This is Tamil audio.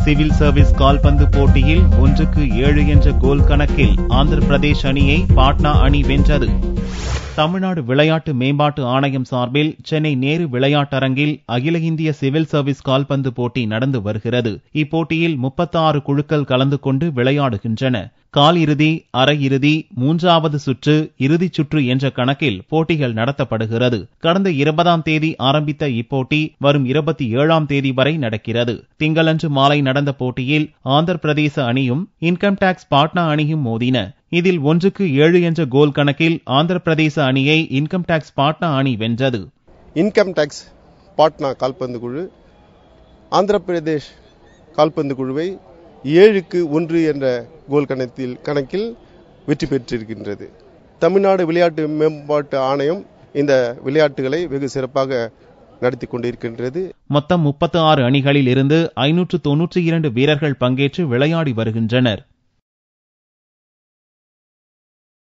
சிவில் சர்வீஸ் கால்பந்து போட்டியில் ஒன்றுக்கு ஏழு என்ற கோல் கணக்கில் ஆந்திர பிரதேஷ் அணியை பாட்னா அணி வென்றது தமிழ்நாடு விளையாட்டு மேம்பாட்டு ஆணையம் சார்பில் சென்னை நேரு விளையாட்டரங்கில் அகில இந்திய சிவில் சர்வீஸ் கால்பந்து போட்டி நடந்து வருகிறது இப்போட்டியில் முப்பத்தாறு குழுக்கள் கலந்து கொண்டு விளையாடுகின்றன கால் இறுதி அரையிறுதி மூன்றாவது சுற்று இறுதிச் சுற்று என்ற கணக்கில் போட்டிகள் நடத்தப்படுகிறது கடந்த இருபதாம் தேதி ஆரம்பித்த இப்போட்டி வரும் இருபத்தி ஏழாம் தேதி வரை நடக்கிறது திங்களன்று மாலை நடந்த போட்டியில் ஆந்திர பிரதேச அணியும் இன்கம் டாக்ஸ் பாட்னா அணியும் மோதின இதில் ஒன்றுக்கு ஏழு என்ற கோல் கணக்கில் ஆந்திர பிரதேச அணியை இன்கம் டாக்ஸ் பாட்னா அணி வென்றது இன்கம் டேக்ஸ் பாட்னா கால்பந்து குழு ஆந்திர பிரதேஷ் கால்பந்து குழுவை ஏழுக்கு ஒன்று என்ற கோல் கணத்தில் கணக்கில் வெற்றி பெற்றிருக்கின்றது தமிழ்நாடு விளையாட்டு மேம்பாட்டு ஆணையம் இந்த விளையாட்டுகளை வெகு சிறப்பாக நடத்தி கொண்டிருக்கின்றது மொத்தம் முப்பத்து ஆறு அணிகளில் இருந்து ஐநூற்று தொன்னூற்றி இரண்டு வீரர்கள் பங்கேற்று விளையாடி வருகின்றனர்